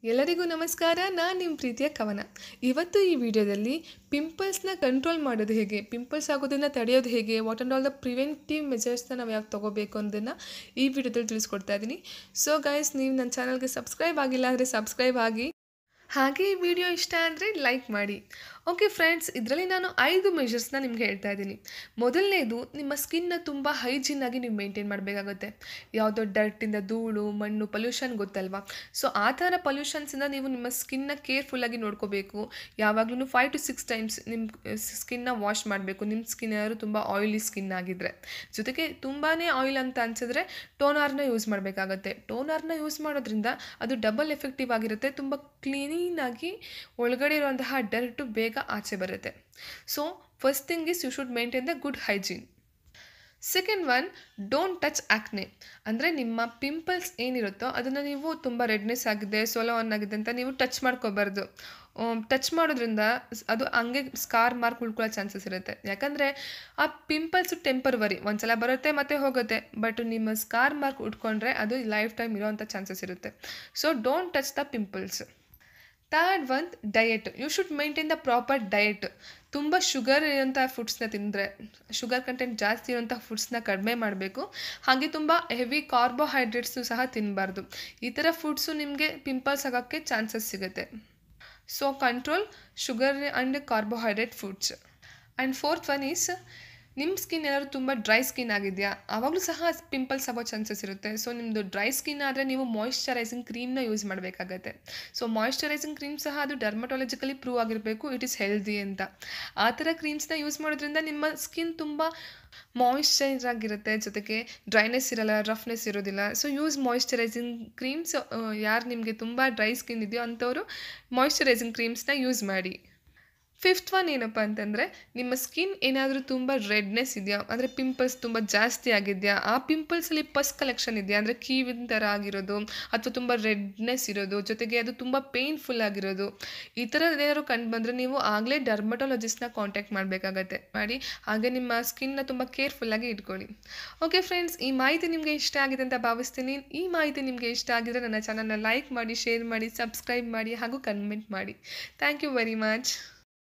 ಎಲ್ಲರಿಗೂ ನಮಸ್ಕಾರ ನಾನು ನಿಮ್ಮ ಪ್ರೀತಿಯ ಕವನ ಇವತ್ತು ಈ ವಿಡಿಯೋದಲ್ಲಿ ಪಿಂಪಲ್ಸ್ನ ಕಂಟ್ರೋಲ್ ಮಾಡೋದು ಹೇಗೆ ಪಿಂಪಲ್ಸ್ ಆಗೋದನ್ನು ತಡೆಯೋದು ಹೇಗೆ what and all the preventive ಮೆಜರ್ಸ್ನ ನಾವು ಯಾಕೆ ತೊಗೋಬೇಕು ಅನ್ನೋದನ್ನು ಈ ವಿಡಿಯೋದಲ್ಲಿ ತಿಳಿಸ್ಕೊಡ್ತಾ ಇದ್ದೀನಿ ಸೊ ಗೈಸ್ ನೀವು ನನ್ನ ಚಾನಲ್ಗೆ ಸಬ್ಸ್ಕ್ರೈಬ್ ಆಗಿಲ್ಲ ಅಂದರೆ ಸಬ್ಸ್ಕ್ರೈಬ್ ಆಗಿ ಹಾಗೆ ಈ ವಿಡಿಯೋ ಇಷ್ಟ ಅಂದರೆ ಲೈಕ್ ಮಾಡಿ ಓಕೆ ಫ್ರೆಂಡ್ಸ್ ಇದರಲ್ಲಿ ನಾನು ಐದು ಮೆಷರ್ಸ್ನ ನಿಮ್ಗೆ ಹೇಳ್ತಾ ಇದ್ದೀನಿ ಮೊದಲನೇದು ನಿಮ್ಮ ಸ್ಕಿನ್ನ ತುಂಬ ಹೈಜೀನ್ ಆಗಿ ನೀವು ಮೇಂಟೈನ್ ಮಾಡಬೇಕಾಗುತ್ತೆ ಯಾವುದೋ ಡರ್ಟಿಂದ ಧೂಳು ಮಣ್ಣು ಪೊಲ್ಯೂಷನ್ ಗೊತ್ತಲ್ವಾ ಸೊ ಆ ಥರ ಪೊಲ್ಯೂಷನ್ಸಿಂದ ನೀವು ನಿಮ್ಮ ಸ್ಕಿನ್ನ ಕೇರ್ಫುಲ್ಲಾಗಿ ನೋಡ್ಕೋಬೇಕು ಯಾವಾಗಲೂ ಫೈವ್ ಟು ಸಿಕ್ಸ್ ಟೈಮ್ಸ್ ನಿಮ್ಮ ಸ್ಕಿನ್ನ ವಾಶ್ ಮಾಡಬೇಕು ನಿಮ್ಮ ಸ್ಕಿನ್ ಯಾರು ತುಂಬ ಆಯಿಲಿ ಸ್ಕಿನ್ ಆಗಿದ್ದರೆ ಜೊತೆಗೆ ತುಂಬಾ ಆಯಿಲ್ ಅಂತ ಅನಿಸಿದ್ರೆ ಟೋನರ್ನ ಯೂಸ್ ಮಾಡಬೇಕಾಗತ್ತೆ ಟೋನರ್ನ ಯೂಸ್ ಮಾಡೋದ್ರಿಂದ ಅದು ಡಬಲ್ ಎಫೆಕ್ಟಿವ್ ಆಗಿರುತ್ತೆ ತುಂಬ ಕ್ಲೀನಾಗಿ ಒಳಗಡೆ ಇರುವಂತಹ ಡರ್ಟು ಬೇಗ ಆಚೆ ಬರುತ್ತೆ so first thing is you should maintain the good hygiene second one don't touch acne ಅಂದರೆ ನಿಮ್ಮ ಪಿಂಪಲ್ಸ್ ಏನಿರುತ್ತೋ ಅದನ್ನು ನೀವು ತುಂಬ ರೆಡ್ನೆಸ್ ಆಗಿದೆ ಸೊಲೋ ಆನ್ ಆಗಿದೆ ಅಂತ ನೀವು ಟಚ್ ಮಾಡ್ಕೋಬಾರ್ದು ಟಚ್ ಮಾಡೋದ್ರಿಂದ ಸ್- ಅದು ಹಂಗೆ ಸ್ಕಾರ್ ಮಾರ್ಕ್ ಉಳ್ಕೊಳ್ಳೋ ಚಾನ್ಸಸ್ ಇರುತ್ತೆ ಯಾಕಂದರೆ ಆ ಪಿಂಪಲ್ಸು ಟೆಂಪರ್ವರಿ ಒಂದ್ಸಲ ಬರುತ್ತೆ ಮತ್ತೆ ಹೋಗುತ್ತೆ ಬಟ್ ನಿಮ್ಮ ಸ್ಕಾರ್ ಮಾರ್ಕ್ ಉಟ್ಕೊಂಡ್ರೆ ಅದು ಲೈಫ್ ಟೈಮ್ ಇರೋವಂಥ ಚಾನ್ಸಸ್ ಇರುತ್ತೆ so don't touch the pimples third one diet you should maintain the proper diet ತುಂಬ ಶುಗರ್ ಇರೋಂಥ ಫುಡ್ಸ್ನ ತಿಂದರೆ ಶುಗರ್ ಕಂಟೆಂಟ್ ಜಾಸ್ತಿ ಇರೋಂಥ ಫುಡ್ಸ್ನ ಕಡಿಮೆ ಮಾಡಬೇಕು ಹಾಗೆ ತುಂಬ ಹೆವಿ ಕಾರ್ಬೋಹೈಡ್ರೇಟ್ಸು ಸಹ ತಿನ್ನಬಾರ್ದು ಈ ಥರ ಫುಡ್ಸು ನಿಮಗೆ ಪಿಂಪಲ್ಸ್ ಆಗೋಕ್ಕೆ ಚಾನ್ಸಸ್ ಸಿಗುತ್ತೆ so control sugar and carbohydrate foods and fourth one is ನಿಮ್ಮ ಸ್ಕಿನ್ ಏನಾದ್ರು ತುಂಬ ಡ್ರೈ ಸ್ಕಿನ್ ಆಗಿದೆಯಾ ಆವಾಗಲೂ ಸಹ ಪಿಂಪಲ್ಸ್ ಆಗೋ ಚಾನ್ಸಸ್ ಇರುತ್ತೆ ಸೊ ನಿಮ್ಮದು ಡ್ರೈ ಸ್ಕಿನ್ ಆದರೆ ನೀವು ಮಾಯಿಶ್ಚರೈಸಿಂಗ್ ಕ್ರೀಮ್ನ ಯೂಸ್ ಮಾಡಬೇಕಾಗತ್ತೆ ಸೊ ಮಾಯಿಶ್ಚರೈಸಿಂಗ್ ಕ್ರೀಮ್ ಸಹ ಅದು ಡರ್ಮಟಾಲಜಿಕಲಿ ಪ್ರೂವ್ ಆಗಿರಬೇಕು ಇಟ್ ಈಸ್ ಹೆಲ್ದಿ ಅಂತ ಆ ಥರ ಕ್ರೀಮ್ಸ್ನ ಯೂಸ್ ಮಾಡೋದ್ರಿಂದ ನಿಮ್ಮ ಸ್ಕಿನ್ ತುಂಬ ಮಾಯಿಶ್ಚರೈಸ್ ಆಗಿರುತ್ತೆ ಜೊತೆಗೆ ಡ್ರೈನೆಸ್ ಇರಲ್ಲ ರಫ್ನೆಸ್ ಇರೋದಿಲ್ಲ ಸೊ ಯೂಸ್ ಮಾಯಿಶ್ಚರೈಸಿಂಗ್ ಕ್ರೀಮ್ಸ್ ಯಾರು ನಿಮಗೆ ತುಂಬ ಡ್ರೈ ಸ್ಕಿನ್ ಇದೆಯೋ ಅಂಥವರು ಮಾಯಿಶ್ಚರೈಸಿಂಗ್ ಕ್ರೀಮ್ಸ್ನ ಯೂಸ್ ಮಾಡಿ ಫಿಫ್ತ್ ಒನ್ ಏನಪ್ಪ ಅಂತಂದರೆ ನಿಮ್ಮ ಸ್ಕಿನ್ ಏನಾದರೂ ತುಂಬ ರೆಡ್ನೆಸ್ ಇದೆಯಾ ಅಂದರೆ ಪಿಂಪಲ್ಸ್ ತುಂಬ ಜಾಸ್ತಿ ಆಗಿದೆಯಾ ಆ ಪಿಂಪಲ್ಸಲ್ಲಿ ಪಸ್ ಕಲೆಕ್ಷನ್ ಇದೆಯಾ ಅಂದರೆ ಕೀವಿನ ಥರ ಆಗಿರೋದು ಅಥವಾ ತುಂಬ ರೆಡ್ನೆಸ್ ಇರೋದು ಜೊತೆಗೆ ಅದು ತುಂಬ ಪೇನ್ಫುಲ್ ಆಗಿರೋದು ಈ ಥರದ್ದು ಏನಾದ್ರು ಕಂಡು ಬಂದರೆ ನೀವು ಆಗಲೇ ಡರ್ಮಟಾಲಜಿಸ್ಟ್ನ ಕಾಂಟ್ಯಾಕ್ಟ್ ಮಾಡಬೇಕಾಗತ್ತೆ ಮಾಡಿ ಹಾಗೆ ನಿಮ್ಮ ಸ್ಕಿನ್ನ ತುಂಬ ಕೇರ್ಫುಲ್ಲಾಗಿ ಇಟ್ಕೊಳ್ಳಿ ಓಕೆ ಫ್ರೆಂಡ್ಸ್ ಈ ಮಾಹಿತಿ ನಿಮಗೆ ಇಷ್ಟ ಆಗಿದೆ ಅಂತ ಭಾವಿಸ್ತೀನಿ ಈ ಮಾಹಿತಿ ನಿಮಗೆ ಇಷ್ಟ ಆಗಿದ್ರೆ ನನ್ನ ಚಾನಲ್ನ ಲೈಕ್ ಮಾಡಿ ಶೇರ್ ಮಾಡಿ ಸಬ್ಸ್ಕ್ರೈಬ್ ಮಾಡಿ ಹಾಗೂ ಕಮೆಂಟ್ ಮಾಡಿ ಥ್ಯಾಂಕ್ ಯು ವೆರಿ ಮಚ್